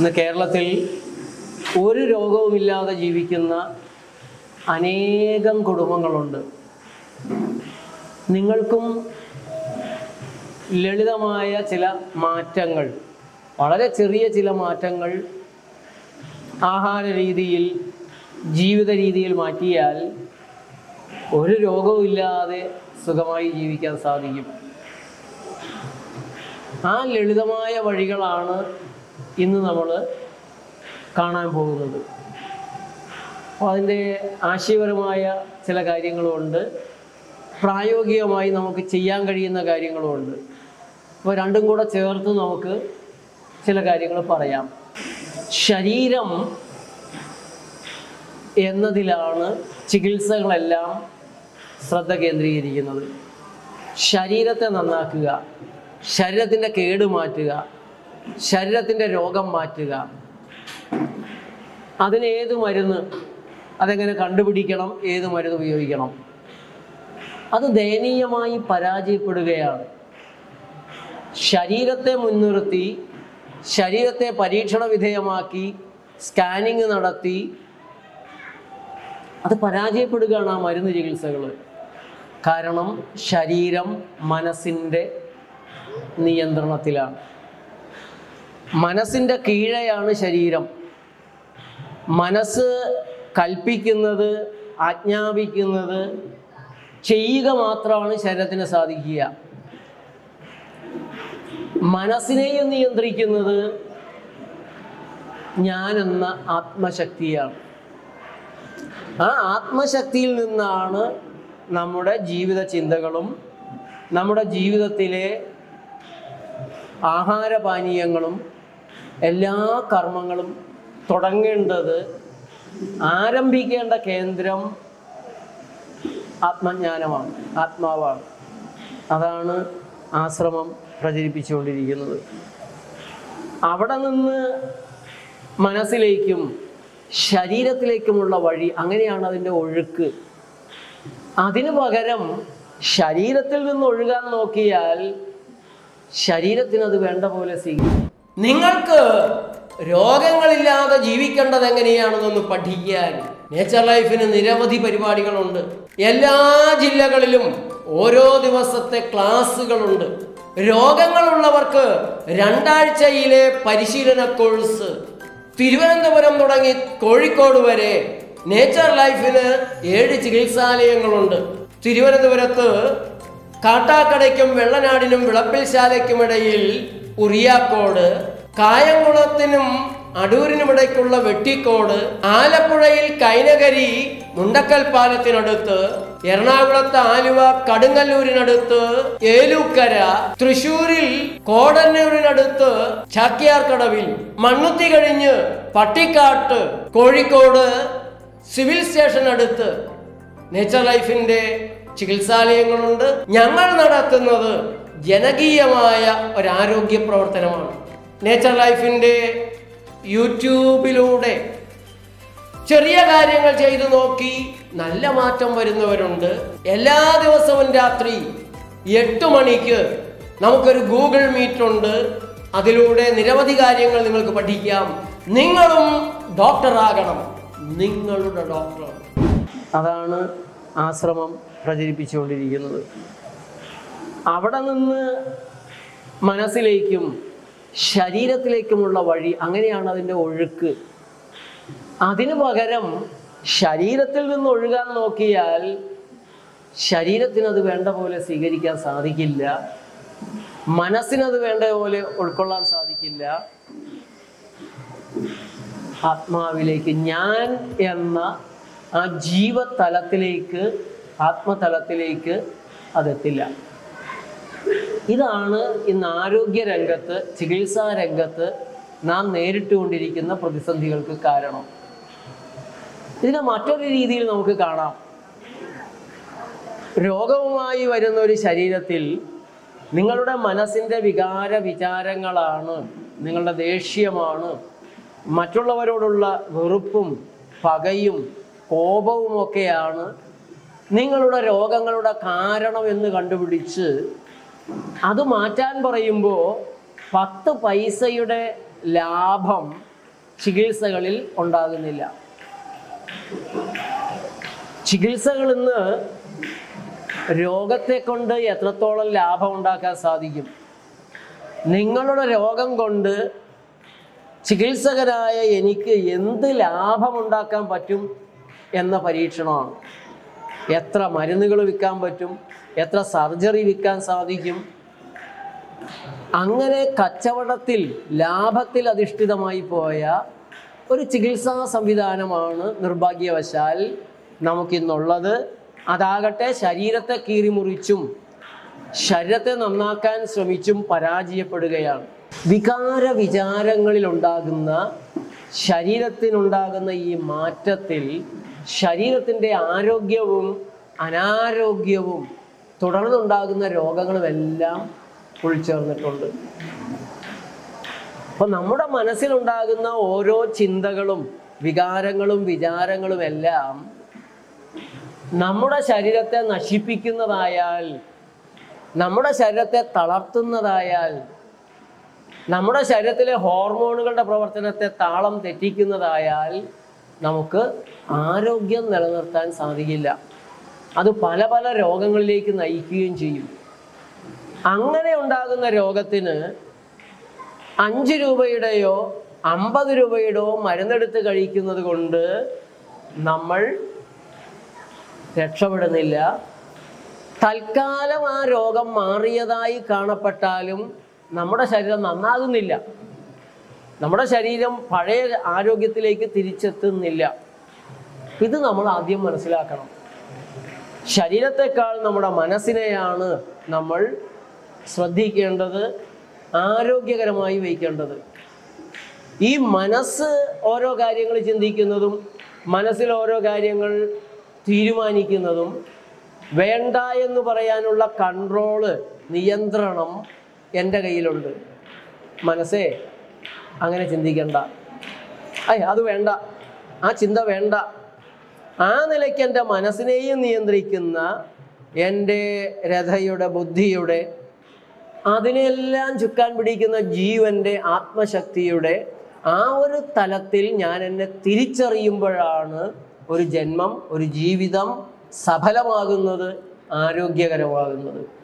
ഇന്ന് കേരളത്തിൽ ഒരു രോഗവുമില്ലാതെ ജീവിക്കുന്ന അനേകം കുടുംബങ്ങളുണ്ട് നിങ്ങൾക്കും ലളിതമായ ചില മാറ്റങ്ങൾ വളരെ ചെറിയ ചില മാറ്റങ്ങൾ ആഹാര രീതിയിൽ ജീവിത രീതിയിൽ മാറ്റിയാൽ ഒരു രോഗവുമില്ലാതെ സുഖമായി ജീവിക്കാൻ സാധിക്കും ആ ലളിതമായ വഴികളാണ് ഇന്ന് നമ്മൾ കാണാൻ പോകുന്നത് അപ്പോൾ അതിൻ്റെ ആശയപരമായ ചില കാര്യങ്ങളുമുണ്ട് പ്രായോഗികമായി നമുക്ക് ചെയ്യാൻ കഴിയുന്ന കാര്യങ്ങളുമുണ്ട് അപ്പോൾ രണ്ടും കൂടെ ചേർത്ത് നമുക്ക് ചില കാര്യങ്ങൾ പറയാം ശരീരം എന്നതിലാണ് ചികിത്സകളെല്ലാം ശ്രദ്ധ കേന്ദ്രീകരിക്കുന്നത് ശരീരത്തെ നന്നാക്കുക ശരീരത്തിൻ്റെ കേട് മാറ്റുക ശരീരത്തിൻ്റെ രോഗം മാറ്റുക അതിന് ഏത് മരുന്ന് അതെങ്ങനെ കണ്ടുപിടിക്കണം ഏത് മരുന്ന് ഉപയോഗിക്കണം അത് ദയനീയമായി പരാജയപ്പെടുകയാണ് ശരീരത്തെ മുൻനിർത്തി ശരീരത്തെ പരീക്ഷണ വിധേയമാക്കി സ്കാനിങ് നടത്തി അത് പരാജയപ്പെടുകയാണ് ആ മരുന്ന് ചികിത്സകൾ കാരണം ശരീരം മനസ്സിൻ്റെ നിയന്ത്രണത്തിലാണ് മനസ്സിൻ്റെ കീഴെയാണ് ശരീരം മനസ്സ് കൽപ്പിക്കുന്നത് ആജ്ഞാപിക്കുന്നത് ചെയ്യുക മാത്രമാണ് ശരീരത്തിന് സാധിക്കുക മനസ്സിനെയും നിയന്ത്രിക്കുന്നത് ഞാൻ എന്ന ആത്മശക്തിയാണ് ആ ആത്മശക്തിയിൽ നിന്നാണ് നമ്മുടെ ജീവിത ചിന്തകളും നമ്മുടെ ജീവിതത്തിലെ ആഹാരപാനീയങ്ങളും എല്ലാ കർമ്മങ്ങളും തുടങ്ങേണ്ടത് ആരംഭിക്കേണ്ട കേന്ദ്രം ആത്മജ്ഞാനമാണ് ആത്മാവാണ് അതാണ് ആശ്രമം പ്രചരിപ്പിച്ചുകൊണ്ടിരിക്കുന്നത് അവിടെ നിന്ന് മനസ്സിലേക്കും ശരീരത്തിലേക്കുമുള്ള വഴി അങ്ങനെയാണ് അതിൻ്റെ ഒഴുക്ക് അതിനു പകരം ശരീരത്തിൽ നിന്ന് ഒഴുകാൻ നോക്കിയാൽ ശരീരത്തിന് അത് വേണ്ട പോലെ സ്വീകരിക്കും നിങ്ങൾക്ക് രോഗങ്ങളില്ലാതെ ജീവിക്കേണ്ടത് എങ്ങനെയാണെന്നൊന്ന് പഠിക്കാൻ നേച്ചർ ലൈഫിന് നിരവധി പരിപാടികളുണ്ട് എല്ലാ ജില്ലകളിലും ഓരോ ദിവസത്തെ ക്ലാസ്സുകളുണ്ട് രോഗങ്ങളുള്ളവർക്ക് രണ്ടാഴ്ചയിലെ പരിശീലന കോഴ്സ് തിരുവനന്തപുരം തുടങ്ങി കോഴിക്കോട് വരെ നേച്ചർ ലൈഫിന് ഏഴ് ചികിത്സാലയങ്ങളുണ്ട് തിരുവനന്തപുരത്ത് കാട്ടാക്കടയ്ക്കും വെള്ളനാടിനും വിളപ്പിൽശാലയ്ക്കുമിടയിൽ ഉറിയാക്കോട് കായംകുളത്തിനും അടൂരിനുമിടയ്ക്കുള്ള വെട്ടിക്കോട് ആലപ്പുഴയിൽ കൈനകരി മുണ്ടക്കൽ പാലത്തിനടുത്ത് എറണാകുളത്ത് ആലുവ കടുങ്ങല്ലൂരിനടുത്ത് ഏലൂക്കര തൃശൂരിൽ കോടന്നൂരിനടുത്ത് ചാക്യാർക്കടവിൽ മണ്ണുത്തി കഴിഞ്ഞ് പട്ടിക്കാട്ട് കോഴിക്കോട് സിവിൽ സ്റ്റേഷൻ അടുത്ത് നേച്ചർ ലൈഫിന്റെ ചികിത്സാലയങ്ങളുണ്ട് ഞങ്ങൾ നടത്തുന്നത് ജനകീയമായ ഒരാരോഗ്യ പ്രവർത്തനമാണ് നേച്ചർ ലൈഫിന്റെ യൂട്യൂബിലൂടെ ചെറിയ കാര്യങ്ങൾ ചെയ്തു നോക്കി നല്ല മാറ്റം വരുന്നവരുണ്ട് എല്ലാ ദിവസവും രാത്രി എട്ട് മണിക്ക് നമുക്കൊരു ഗൂഗിൾ മീറ്റ് ഉണ്ട് അതിലൂടെ നിരവധി കാര്യങ്ങൾ നിങ്ങൾക്ക് പഠിക്കാം നിങ്ങളും ഡോക്ടറാകണം നിങ്ങളുടെ ഡോക്ടർ അതാണ് ആശ്രമം പ്രചരിപ്പിച്ചുകൊണ്ടിരിക്കുന്നത് അവിടെ നിന്ന് മനസ്സിലേക്കും ശരീരത്തിലേക്കുമുള്ള വഴി അങ്ങനെയാണ് അതിൻ്റെ ഒഴുക്ക് അതിനു പകരം ശരീരത്തിൽ നിന്ന് ഒഴുകാൻ നോക്കിയാൽ ശരീരത്തിന് അത് വേണ്ട പോലെ സ്വീകരിക്കാൻ സാധിക്കില്ല മനസ്സിനത് വേണ്ട പോലെ ഉൾക്കൊള്ളാൻ സാധിക്കില്ല ആത്മാവിലേക്ക് ഞാൻ എന്ന ആ ജീവതലത്തിലേക്ക് ആത്മതലത്തിലേക്ക് അതെത്തില്ല ഇതാണ് ഇന്ന് ആരോഗ്യ രംഗത്ത് ചികിത്സാ രംഗത്ത് നാം നേരിട്ടുകൊണ്ടിരിക്കുന്ന പ്രതിസന്ധികൾക്ക് കാരണം ഇതിനെ മറ്റൊരു രീതിയിൽ നമുക്ക് കാണാം രോഗവുമായി വരുന്ന ഒരു ശരീരത്തിൽ നിങ്ങളുടെ മനസ്സിൻ്റെ വികാര വിചാരങ്ങളാണ് നിങ്ങളുടെ ദേഷ്യമാണ് മറ്റുള്ളവരോടുള്ള വെറുപ്പും പകയും കോപവുമൊക്കെയാണ് നിങ്ങളുടെ രോഗങ്ങളുടെ കാരണം എന്ന് കണ്ടുപിടിച്ച് അത് മാറ്റാൻ പറയുമ്പോൾ പത്ത് പൈസയുടെ ലാഭം ചികിത്സകളിൽ ഉണ്ടാകുന്നില്ല ചികിത്സകൾ ഇന്ന് രോഗത്തെ കൊണ്ട് എത്രത്തോളം ലാഭം ഉണ്ടാക്കാൻ സാധിക്കും നിങ്ങളുടെ രോഗം കൊണ്ട് ചികിത്സകരായ എനിക്ക് എന്ത് ലാഭമുണ്ടാക്കാൻ പറ്റും എന്ന പരീക്ഷണമാണ് എത്ര മരുന്നുകൾ വിൽക്കാൻ പറ്റും എത്ര സർജറി വിൽക്കാൻ സാധിക്കും അങ്ങനെ കച്ചവടത്തിൽ ലാഭത്തിൽ അധിഷ്ഠിതമായി പോയ ഒരു ചികിത്സാ സംവിധാനമാണ് നിർഭാഗ്യവശാൽ നമുക്കിന്നുള്ളത് അതാകട്ടെ ശരീരത്തെ കീറിമുറിച്ചും ശരീരത്തെ നന്നാക്കാൻ ശ്രമിച്ചും പരാജയപ്പെടുകയാണ് വികാര വിചാരങ്ങളിൽ ഉണ്ടാകുന്ന ശരീരത്തിനുണ്ടാകുന്ന ഈ മാറ്റത്തിൽ ശരീരത്തിൻ്റെ ആരോഗ്യവും അനാരോഗ്യവും തുടർന്നുണ്ടാകുന്ന രോഗങ്ങളുമെല്ലാം ഉൾച്ചേർന്നിട്ടുണ്ട് അപ്പൊ നമ്മുടെ മനസ്സിലുണ്ടാകുന്ന ഓരോ ചിന്തകളും വികാരങ്ങളും വിചാരങ്ങളും എല്ലാം നമ്മുടെ ശരീരത്തെ നശിപ്പിക്കുന്നതായാൽ നമ്മുടെ ശരീരത്തെ തളർത്തുന്നതായാൽ നമ്മുടെ ശരീരത്തിലെ ഹോർമോണുകളുടെ പ്രവർത്തനത്തെ താളം തെറ്റിക്കുന്നതായാൽ നമുക്ക് ആരോഗ്യം നിലനിർത്താൻ സാധിക്കില്ല അത് പല പല രോഗങ്ങളിലേക്ക് നയിക്കുകയും ചെയ്യും അങ്ങനെ ഉണ്ടാകുന്ന രോഗത്തിന് അഞ്ച് രൂപയുടെയോ അമ്പത് രൂപയുടെയോ മരുന്നെടുത്ത് കഴിക്കുന്നത് കൊണ്ട് നമ്മൾ രക്ഷപ്പെടുന്നില്ല തൽക്കാലം ആ രോഗം മാറിയതായി കാണപ്പെട്ടാലും നമ്മുടെ ശരീരം നന്നാകുന്നില്ല നമ്മുടെ ശരീരം പഴയ ആരോഗ്യത്തിലേക്ക് തിരിച്ചെത്തുന്നില്ല ഇത് നമ്മൾ ആദ്യം മനസ്സിലാക്കണം ശരീരത്തെക്കാൾ നമ്മുടെ മനസ്സിനെയാണ് നമ്മൾ ശ്രദ്ധിക്കേണ്ടത് ആരോഗ്യകരമായി വയ്ക്കേണ്ടത് ഈ മനസ്സ് ഓരോ കാര്യങ്ങൾ ചിന്തിക്കുന്നതും മനസ്സിൽ ഓരോ കാര്യങ്ങൾ തീരുമാനിക്കുന്നതും വേണ്ട എന്ന് പറയാനുള്ള കൺട്രോള് നിയന്ത്രണം എൻ്റെ കയ്യിലുണ്ട് മനസ്സേ അങ്ങനെ ചിന്തിക്കണ്ട അയ് അത് വേണ്ട ആ ചിന്ത വേണ്ട ആ നിലയ്ക്ക് എൻ്റെ മനസ്സിനെയും നിയന്ത്രിക്കുന്ന എൻ്റെ രഥയുടെ ബുദ്ധിയുടെ അതിനെല്ലാം ചുക്കാൻ പിടിക്കുന്ന ജീവന്റെ ആത്മശക്തിയുടെ ആ ഒരു തലത്തിൽ ഞാൻ എന്നെ തിരിച്ചറിയുമ്പോഴാണ് ഒരു ജന്മം ഒരു ജീവിതം സഫലമാകുന്നത് ആരോഗ്യകരമാകുന്നത്